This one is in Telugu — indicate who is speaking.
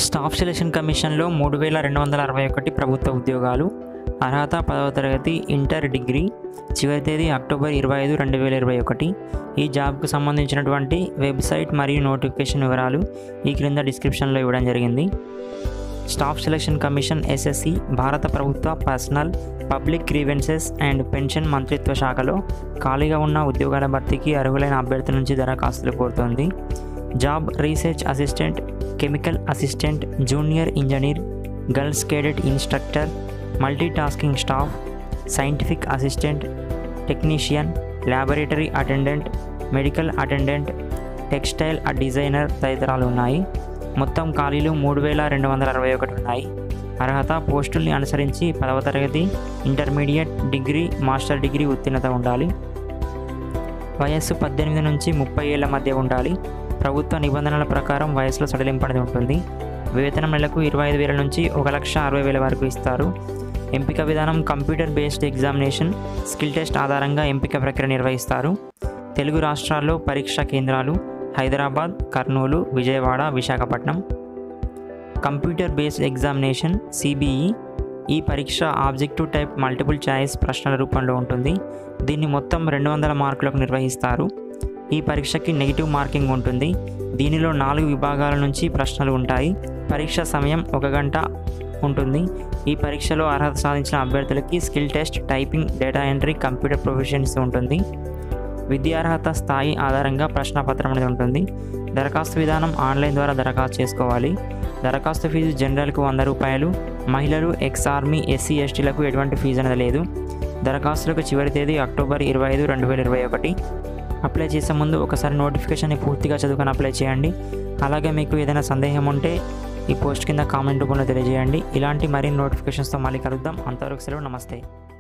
Speaker 1: స్టాఫ్ సెలక్షన్ కమిషన్లో మూడు వేల రెండు వందల అరవై ఒకటి ప్రభుత్వ ఉద్యోగాలు అర్హత పదవ తరగతి ఇంటర్ డిగ్రీ చివరి తేదీ అక్టోబర్ ఇరవై ఐదు రెండు వేల ఇరవై ఒకటి ఈ జాబ్కు సంబంధించినటువంటి వెబ్సైట్ మరియు నోటిఫికేషన్ వివరాలు ఈ క్రింద డిస్క్రిప్షన్లో ఇవ్వడం జరిగింది స్టాఫ్ సెలక్షన్ కమిషన్ ఎస్ఎస్సి భారత ప్రభుత్వ personnel public grievances and pension మంత్రిత్వ శాఖలో ఖాళీగా ఉన్న ఉద్యోగాల భర్తీకి అర్హులైన అభ్యర్థుల నుంచి దరఖాస్తులు కోరుతోంది job research assistant chemical assistant junior engineer girls cadet instructor multitasking staff scientific assistant technician laboratory attendant medical attendant textile designer తదితరాలు ఉన్నాయి మొత్తం ఖాళీలు మూడు వేల రెండు వందల అరవై ఒకటి ఉన్నాయి అర్హత పోస్టుల్ని అనుసరించి పదవ తరగతి ఇంటర్మీడియట్ డిగ్రీ మాస్టర్ డిగ్రీ ఉత్తీర్ణత ఉండాలి వయస్సు పద్దెనిమిది నుంచి ముప్పై ఏళ్ల మధ్య ఉండాలి ప్రభుత్వ నిబంధనల ప్రకారం వయసులో సడలింపు అనేది ఉంటుంది వేతనం నెలకు ఇరవై ఐదు వేల నుంచి ఒక లక్ష అరవై వేల వరకు ఇస్తారు ఎంపిక విధానం computer based examination skill test ఆధారంగా ఎంపిక ప్రక్రియ నిర్వహిస్తారు తెలుగు రాష్ట్రాల్లో పరీక్షా కేంద్రాలు Hyderabad Kurnool Vijayawada Visakhapatnam computer based examination CBE ఈ పరీక్ష ఆబ్జెక్టివ్ టైప్ మల్టిపుల్ చాయిస్ ప్రశ్నల రూపంలో ఉంటుంది దీన్ని మొత్తం రెండు వందల మార్కులకు నిర్వహిస్తారు ఈ పరీక్షకి నెగిటివ్ మార్కింగ్ ఉంటుంది దీనిలో నాలుగు విభాగాల నుంచి ప్రశ్నలు ఉంటాయి పరీక్ష సమయం ఒక గంట ఉంటుంది ఈ పరీక్షలో అర్హత సాధించిన అభ్యర్థులకి skill test typing data entry computer professions ఉంటుంది విద్యార్హత స్థాయి ఆధారంగా ప్రశ్నపత్రం అనేది ఉంటుంది దరఖాస్తు విధానం ఆన్లైన్ ద్వారా దరఖాస్తు చేసుకోవాలి దరఖాస్తు ఫీజు జనరల్కు వంద రూపాయలు మహిళలు ఎక్స్ ఆర్మీ ఎస్సీ ఎస్టీలకు ఎటువంటి ఫీజు అనేది లేదు దరఖాస్తులకు చివరి తేదీ అక్టోబర్ ఇరవై ఐదు రెండు వేల ఇరవై ఒకటి అప్లై చేసే ముందు ఒకసారి నోటిఫికేషన్ని పూర్తిగా చదువుకొని అప్లై చేయండి అలాగే మీకు ఏదైనా సందేహం ఉంటే ఈ పోస్ట్ కింద కామెంట్ రూపంలో తెలియజేయండి ఇలాంటి మరిన్ని నోటిఫికేషన్స్తో మళ్ళీ కలుద్దాం అంతవరకు సెలవు నమస్తే